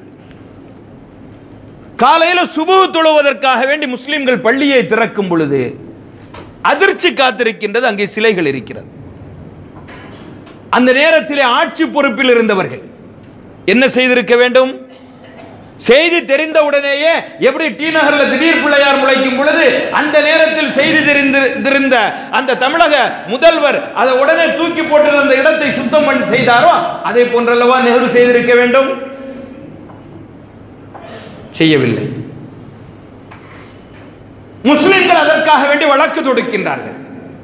காலையில் சுபு தொழுவதற்காக வேண்டி முஸ்லிம்கள் பள்ளியை திறக்கும் பொழுது அதிர்ச்சி காத்திருக்கின்றது அங்கே சிலைகள் இருக்கிறது அந்த நேரத்திலே ஆட்சி பொறுப்பில் இருந்தவர்கள் என்ன செய்திருக்க வேண்டும் செய்தி தெரிந்தவுடனேயே எப்படி டி நகர்ல திடீர் பிள்ளையார் முளைக்கும் பொழுது அந்த நேரத்தில் செய்தி தெரிந்திருந்த அந்த தமிழக முதல்வர் அதை உடனே தூக்கி போட்டு அந்த இடத்தை சுத்தம் பண்ணி செய்தாரோ அதை போன்றல்லவா நெஹ்ரு செய்திருக்க வேண்டும் செய்யவில்லை முஸ்லிம்கள் அதற்காக வேண்டி வழக்கு தொடுக்கின்றார்கள்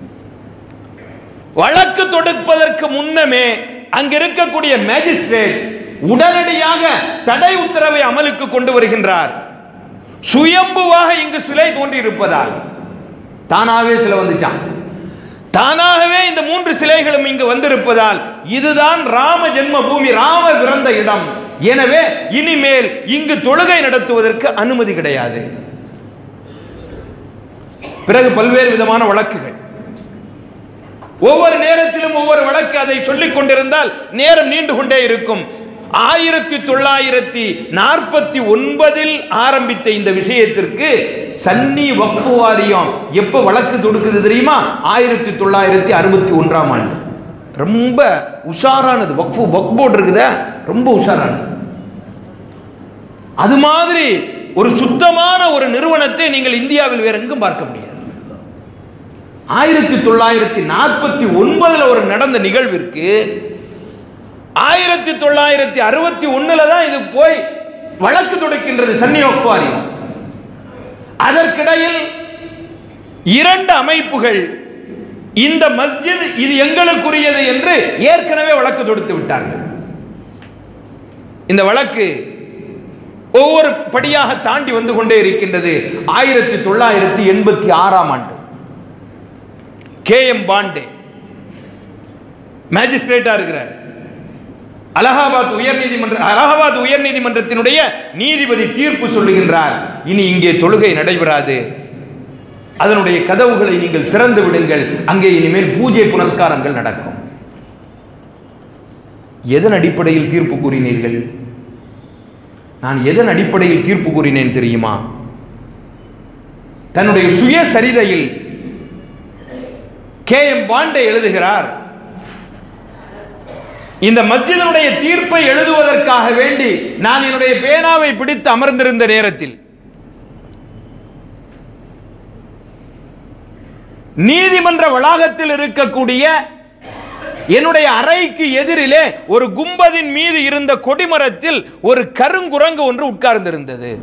வழக்கு தொடுப்பதற்கு முன்னமே அங்க இருக்கக்கூடிய மேஜிஸ்ட்ரேட் உடனடியாக தடை உத்தரவை அமலுக்கு கொண்டு வருகின்றார் சுயம்புவாக இங்கு சிலை தோன்றி இருப்பதால் தானாகவே சிலை வந்துச்சான் தானாகவே இந்த மூன்று சிலைகளும் இங்கு வந்திருப்பதால் இதுதான் ராம ஜென்ம பூமி ராம பிறந்த இடம் எனவே இனிமேல் இங்கு தொழுகை நடத்துவதற்கு அனுமதி கிடையாது பிறகு பல்வேறு விதமான வழக்குகள் ஒவ்வொரு நேரத்திலும் ஒவ்வொரு வழக்கு அதை சொல்லிக் கொண்டிருந்தால் நேரம் நீண்டு கொண்டே இருக்கும் ஆயிரத்தி தொள்ளாயிரத்தி நாற்பத்தி ஒன்பதில் ஆரம்பித்த இந்த விஷயத்திற்கு சன்னி வக்ஃபு வாரியம் எப்ப வழக்கு தொடுக்குது தெரியுமா ஆயிரத்தி தொள்ளாயிரத்தி அறுபத்தி ஒன்றாம் ஆண்டு ரொம்ப உஷாரானது வக்ஃபு வக்ஃப் போர்டு இருக்குதே ரொம்ப உஷாரானது அது மாதிரி ஒரு சுத்தமான ஒரு நிறுவனத்தை நீங்கள் இந்தியாவில் வேற எங்கும் பார்க்க முடியாது ஆயிரத்தி தொள்ளாயிரத்தி நாற்பத்தி ஒன்பதுல ஒரு நடந்த நிகழ்விற்கு ஆயிரத்தி தொள்ளாயிரத்தி அறுபத்தி ஒண்ணுல தான் இது போய் வழக்கு தொடுக்கின்றது சன்னி வக்ஃப் வாரியம் அதற்கிடையில் இரண்டு அமைப்புகள் இந்த மஸ்ஜித் இது எங்களுக்குரியது என்று ஏற்கனவே வழக்கு தொடுத்து விட்டார்கள் இந்த வழக்கு ஒவ்வொரு படியாக தாண்டி வந்து கொண்டே இருக்கின்றது ஆயிரத்தி தொள்ளாயிரத்தி எண்பத்தி ஆறாம் ஆண்டு கே எம் பாண்டே மேஜிஸ்ட்ரேட்டா இருக்கிறார் அலகாபாத் உயர்நீதிமன்ற அலகாபாத் உயர்நீதிமன்றத்தினுடைய நீதிபதி தீர்ப்பு சொல்லுகின்றார் இனி இங்கே தொழுகை நடைபெறாது அதனுடைய கதவுகளை நீங்கள் திறந்து விடுங்கள் அங்கே இனிமேல் பூஜை புனஸ்காரங்கள் நடக்கும் எதன் அடிப்படையில் தீர்ப்பு கூறினீர்கள் நான் எதன் அடிப்படையில் தீர்ப்பு கூறினேன் தெரியுமா தன்னுடைய சுய சரிதையில் கே எம் பாண்டே எழுதுகிறார் இந்த மஸ்ஜிதனுடைய தீர்ப்பை எழுதுவதற்காக வேண்டி நான் என்னுடைய பேனாவை பிடித்து அமர்ந்திருந்த நேரத்தில் நீதிமன்ற வளாகத்தில் இருக்கக்கூடிய என்னுடைய அறைக்கு எதிரிலே ஒரு கும்பதின் மீது இருந்த கொடிமரத்தில் ஒரு கருங்குரங்கு ஒன்று உட்கார்ந்திருந்தது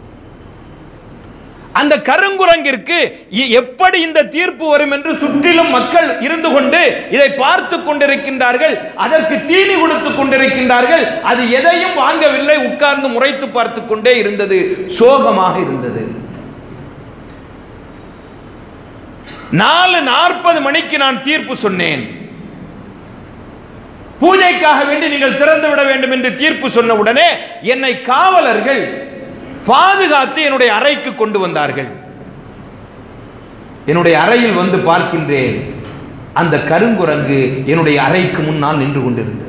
அந்த கருங்குரங்கிற்கு இ- எப்படி இந்த தீர்ப்பு வரும் என்று சுற்றிலும் மக்கள் இருந்து கொண்டு இதை பார்த்து கொண்டிருக்கின்றார்கள் அதற்கு தீனி கொடுத்து கொண்டிருக்கின்றார்கள் அது எதையும் வாங்கவில்லை உட்கார்ந்து முறைத்து பார்த்து கொண்டே இருந்தது சோகமாக இருந்தது நாலு நாற்பது மணிக்கு நான் தீர்ப்பு சொன்னேன் பூஜைக்காக வேண்டி நீங்கள் திறந்து விட வேண்டும் என்று தீர்ப்பு சொன்ன உடனே என்னை காவலர்கள் பாதுகாத்து என்னுடைய அறைக்கு கொண்டு வந்தார்கள் என்னுடைய அறையில் வந்து பார்க்கின்றேன் அந்த கருங்குரங்கு என்னுடைய அறைக்கு முன்னால் நின்று கொண்டிருந்தது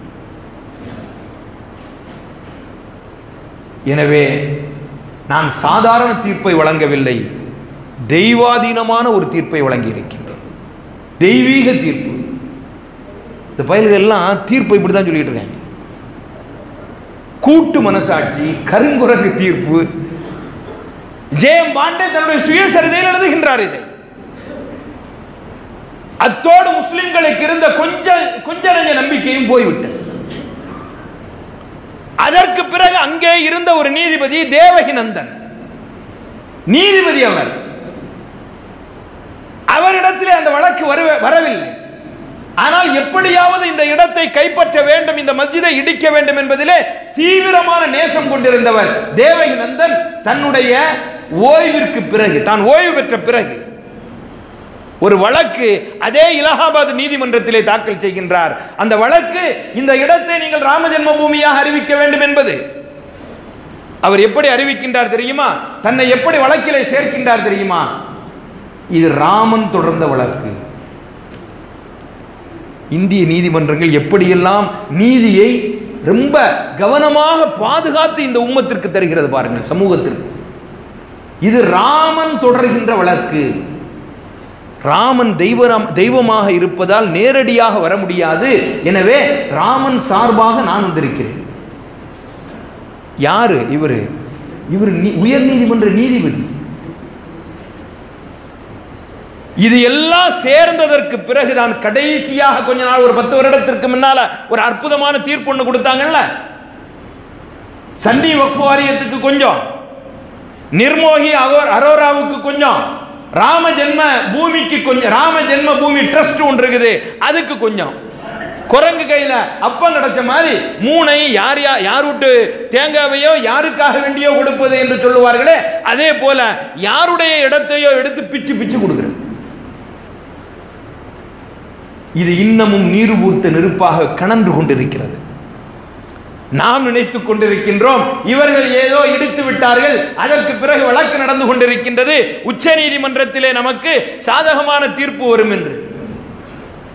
எனவே நான் சாதாரண தீர்ப்பை வழங்கவில்லை தெய்வாதீனமான ஒரு தீர்ப்பை வழங்கி இருக்கின்றேன் தெய்வீக தீர்ப்பு இந்த பயல்கள் எல்லாம் தீர்ப்பை இப்படி தான் சொல்லிட்டு இருக்காங்க கூட்டு மனசாட்சி கருங்குரங்கு தீர்ப்பு ஜெயம் பாண்டே தன்னுடைய சுயசரிதையில் எழுதுகின்றார் இதை அத்தோடு முஸ்லிம்களுக்கு இருந்த கொஞ்ச கொஞ்ச நெஞ்ச நம்பிக்கையும் போய்விட்டது அதற்கு பிறகு அங்கே இருந்த ஒரு நீதிபதி தேவகி நந்தன் நீதிபதி அவர் அவரிடத்திலே அந்த வழக்கு வருவ- வரவில்லை ஆனால் எப்படியாவது இந்த இடத்தை கைப்பற்ற வேண்டும் இந்த மஸ்ஜிதை இடிக்க வேண்டும் என்பதிலே தீவிரமான நேசம் கொண்டிருந்தவர் தேவகி நந்தன் தன்னுடைய ஓய்விற்கு பிறகு தான் ஓய்வு பெற்ற பிறகு ஒரு வழக்கு அதே இலகாபாத் நீதிமன்றத்திலே தாக்கல் செய்கின்றார் அந்த வழக்கு இந்த இடத்தை நீங்கள் ராம ஜென்ம பூமியாக அறிவிக்க வேண்டும் என்பது அவர் எப்படி அறிவிக்கின்றார் தெரியுமா தன்னை எப்படி வழக்கிலே சேர்க்கின்றார் தெரியுமா இது ராமன் தொடர்ந்த வழக்கு இந்திய நீதிமன்றங்கள் எப்படியெல்லாம் நீதியை ரொம்ப கவனமாக பாதுகாத்து இந்த உம்மத்திற்கு தருகிறது பாருங்கள் சமூகத்திற்கு இது ராமன் தொடர்கின்ற வழக்கு ராமன் தெய்வராம் தெய்வமாக இருப்பதால் நேரடியாக வர முடியாது எனவே ராமன் சார்பாக நான் வந்திருக்கிறேன் யாரு இவரு இவர் உயர் நீதிமன்ற நீதிபதி இது எல்லாம் சேர்ந்ததற்கு பிறகுதான் கடைசியாக கொஞ்ச நாள் ஒரு பத்து வருடத்திற்கு முன்னால ஒரு அற்புதமான தீர்ப்பு ஒன்று கொடுத்தாங்கல்ல சன்னி வக்ஃப் வாரியத்துக்கு கொஞ்சம் நிர்மோகி அகோர் அரோராவுக்கு கொஞ்சம் ராம ஜென்ம பூமிக்கு கொஞ்சம் ராம ஜென்ம பூமி ட்ரஸ்ட் ஒன்று இருக்குது அதுக்கு கொஞ்சம் குரங்கு கையில அப்பம் கிடைச்ச மாதிரி மூனை யார் யா யார் விட்டு தேங்காவையோ யாருக்காக வேண்டியோ கொடுப்பது என்று சொல்லுவார்களே அதே போல யாருடைய இடத்தையோ எடுத்து பிச்சு பிச்சு கொடுக்கிறது இது இன்னமும் நீரு ஊர்த்த நெருப்பாக கனன்று கொண்டிருக்கிறது நாம் நினைத்துக் கொண்டிருக்கின்றோம் இவர்கள் ஏதோ இடித்து விட்டார்கள் அதற்கு பிறகு வழக்கு நடந்து கொண்டிருக்கின்றது உச்ச நீதிமன்றத்திலே நமக்கு சாதகமான தீர்ப்பு வரும் என்று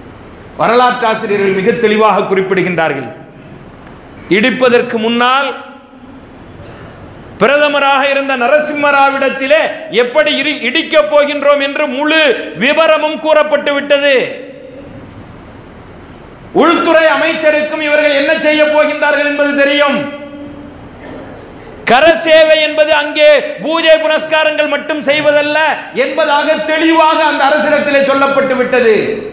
வரலாற்றாசிரியர்கள் மிக தெளிவாக குறிப்பிடுகின்றார்கள் இடிப்பதற்கு முன்னால் பிரதமராக இருந்த நரசிம்மராவிடத்திலே எப்படி இடி- இடிக்கப் போகின்றோம் என்று முழு விவரமும் கூறப்பட்டு விட்டது உள்துறை அமைச்சருக்கும் இவர்கள் என்ன செய்ய போகின்றார்கள் என்பது தெரியும் கரசேவை என்பது அங்கே பூஜை புனஸ்காரங்கள் மட்டும் செய்வதல்ல என்பதாக தெளிவாக அந்த அரசிடத்திலே சொல்லப்பட்டு விட்டது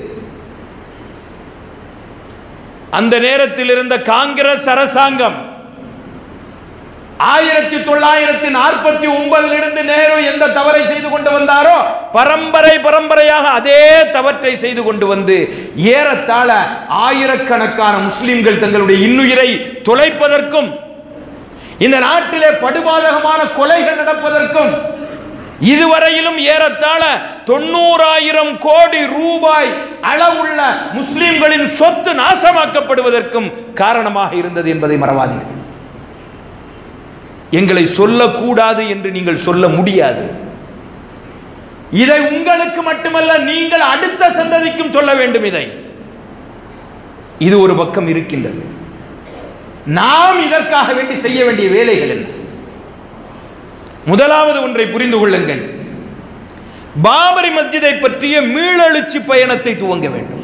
அந்த நேரத்தில் இருந்த காங்கிரஸ் அரசாங்கம் ஆயிரத்தி தொள்ளாயிரத்தி நாற்பத்தி ஒன்பதில் இருந்து நேரு எந்த தவறை செய்து கொண்டு வந்தாரோ பரம்பரை பரம்பரையாக அதே தவற்றை செய்து கொண்டு வந்து ஏறத்தாழ ஆயிரக்கணக்கான முஸ்லிம்கள் தங்களுடைய இன்னுயிரை தொலைப்பதற்கும் இந்த நாட்டிலே படுபாதகமான கொலைகள் நடப்பதற்கும் இதுவரையிலும் ஏறத்தாழ தொண்ணூறாயிரம் கோடி ரூபாய் அளவுள்ள முஸ்லிம்களின் சொத்து நாசமாக்கப்படுவதற்கும் காரணமாக இருந்தது என்பதை மறவாதீர்கள் எங்களை சொல்லக்கூடாது என்று நீங்கள் சொல்ல முடியாது இதை உங்களுக்கு மட்டுமல்ல நீங்கள் அடுத்த சந்ததிக்கும் சொல்ல வேண்டும் இதை இது ஒரு பக்கம் இருக்கின்றது நாம் இதற்காக வேண்டி செய்ய வேண்டிய வேலைகள் என்ன முதலாவது ஒன்றை புரிந்து கொள்ளுங்கள் பாபரி மஸ்ஜிதை பற்றிய மீளெழுச்சி பயணத்தை துவங்க வேண்டும்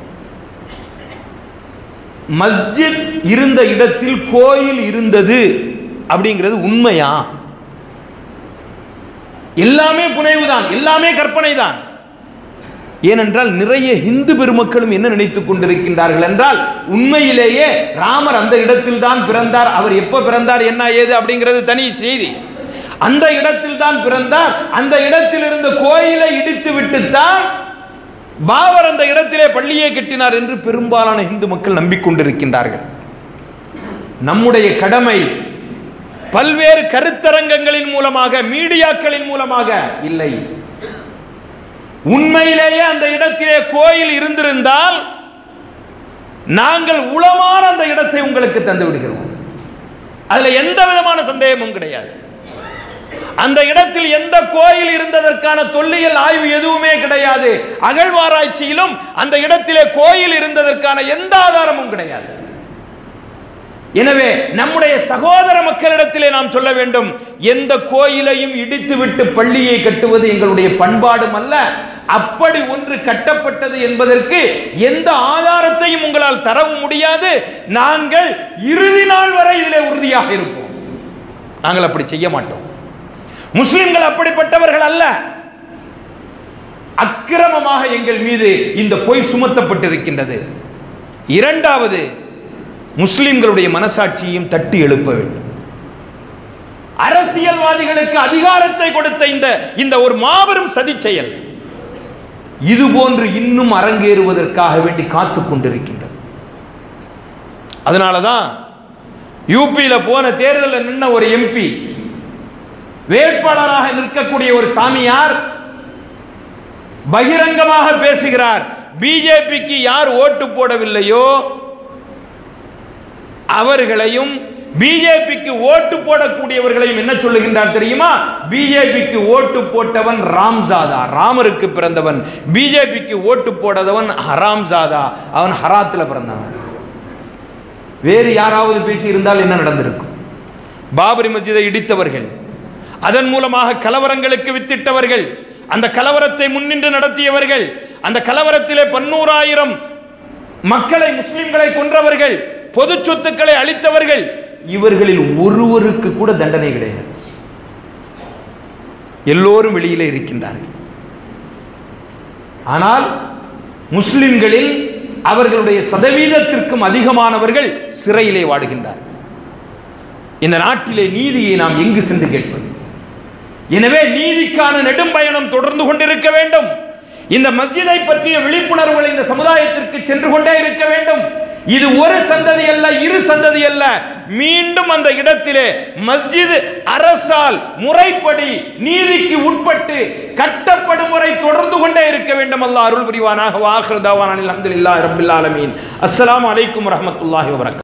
மஸ்ஜித் இருந்த இடத்தில் கோயில் இருந்தது அப்படிங்கிறது உண்மையா எல்லாமே புனைவுதான் எல்லாமே கற்பனை தான் ஏனென்றால் நிறைய இந்து பெருமக்களும் என்ன நினைத்துக் கொண்டிருக்கின்றார்கள் என்றால் உண்மையிலேயே ராமர் அந்த இடத்தில் தான் பிறந்தார் அவர் எப்ப பிறந்தார் என்ன ஏது அப்படிங்கிறது தனி செய்தி அந்த இடத்தில் தான் பிறந்தார் அந்த இடத்தில் இருந்த கோயிலை இடித்து விட்டுத்தான் பாபர் அந்த இடத்திலே பள்ளியை கட்டினார் என்று பெரும்பாலான இந்து மக்கள் நம்பிக்கொண்டிருக்கின்றார்கள் நம்முடைய கடமை பல்வேறு கருத்தரங்கங்களின் மூலமாக மீடியாக்களின் மூலமாக இல்லை உண்மையிலேயே அந்த இடத்திலே கோயில் இருந்திருந்தால் நாங்கள் உளமான அந்த இடத்தை உங்களுக்கு தந்து விடுகிறோம் அதுல எந்த விதமான சந்தேகமும் கிடையாது அந்த இடத்தில் எந்த கோயில் இருந்ததற்கான தொல்லியல் ஆய்வு எதுவுமே கிடையாது அகழ்வாராய்ச்சியிலும் அந்த இடத்திலே கோயில் இருந்ததற்கான எந்த ஆதாரமும் கிடையாது எனவே நம்முடைய சகோதர மக்களிடத்திலே நாம் சொல்ல வேண்டும் எந்த கோயிலையும் இடித்துவிட்டு பள்ளியை கட்டுவது எங்களுடைய பண்பாடும் அல்ல அப்படி ஒன்று கட்டப்பட்டது என்பதற்கு எந்த ஆதாரத்தையும் உங்களால் தரவும் முடியாது நாங்கள் இறுதி நாள் வரை இதிலே உறுதியாக இருப்போம் நாங்கள் அப்படி செய்ய மாட்டோம் முஸ்லிம்கள் அப்படிப்பட்டவர்கள் அல்ல அக்கிரமமாக எங்கள் மீது இந்த பொய் சுமத்தப்பட்டிருக்கின்றது இரண்டாவது முஸ்லிம்களுடைய மனசாட்சியையும் தட்டி எழுப்ப வேண்டும் அரசியல்வாதிகளுக்கு அதிகாரத்தை கொடுத்த இந்த இந்த ஒரு மாபெரும் சதி செயல் இது போன்று இன்னும் அரங்கேறுவதற்காக வேண்டி காத்துக் கொண்டிருக்கின்றது அதனாலதான் யூபியில போன தேர்தலில் நின்ன ஒரு எம்பி வேட்பாளராக நிற்கக்கூடிய ஒரு சாமியார் பகிரங்கமாக பேசுகிறார் பிஜேபிக்கு யார் ஓட்டு போடவில்லையோ அவர்களையும் பிஜேபிக்கு ஓட்டு போடக்கூடியவர்களையும் என்ன சொல்லுகின்றார் தெரியுமா பிஜேபிக்கு ஓட்டு போட்டவன் ராம்சாதா ராமருக்கு பிறந்தவன் பிஜேபிக்கு ஓட்டு போடாதவன் ஹராம்சாதா அவன் ஹராத்துல பிறந்தவன் வேறு யாராவது பேசி இருந்தால் என்ன நடந்திருக்கும் பாபரி மஸ்ஜிதை இடித்தவர்கள் அதன் மூலமாக கலவரங்களுக்கு வித்திட்டவர்கள் அந்த கலவரத்தை முன்னின்று நடத்தியவர்கள் அந்த கலவரத்திலே பன்னூறாயிரம் மக்களை முஸ்லிம்களை கொன்றவர்கள் பொது சொத்துக்களை அளித்தவர்கள் இவர்களில் ஒருவருக்கு கூட தண்டனை கிடையாது எல்லோரும் வெளியிலே இருக்கின்றார்கள் ஆனால் முஸ்லிம்களில் அவர்களுடைய சதவீதத்திற்கும் அதிகமானவர்கள் சிறையிலே வாடுகின்றார்கள் இந்த நாட்டிலே நீதியை நாம் எங்கு சென்று கேட்பது எனவே நீதிக்கான நெடும் பயணம் தொடர்ந்து கொண்டிருக்க வேண்டும் இந்த மஸ்ஜிதை பற்றிய விழிப்புணர்வுகள் இந்த சமுதாயத்திற்கு சென்று கொண்டே இருக்க வேண்டும் இது ஒரு சந்ததி அல்ல இரு சந்ததி அல்ல மீண்டும் அந்த இடத்திலே மஸ்ஜித் அரசால் முறைப்படி நீதிக்கு உட்பட்டு கட்டப்படும் முறை தொடர்ந்து கொண்டே இருக்க வேண்டும் அல்லாஹ் அருள் புரிவானாக வாஹ்ரதாவானில் அல்ஹம்துலில்லாஹி ரப்பில் ஆலமீன் அஸ்ஸலாமு அலைக்கும் வரஹ்மத்துல்லாஹி வபரகாத்துஹு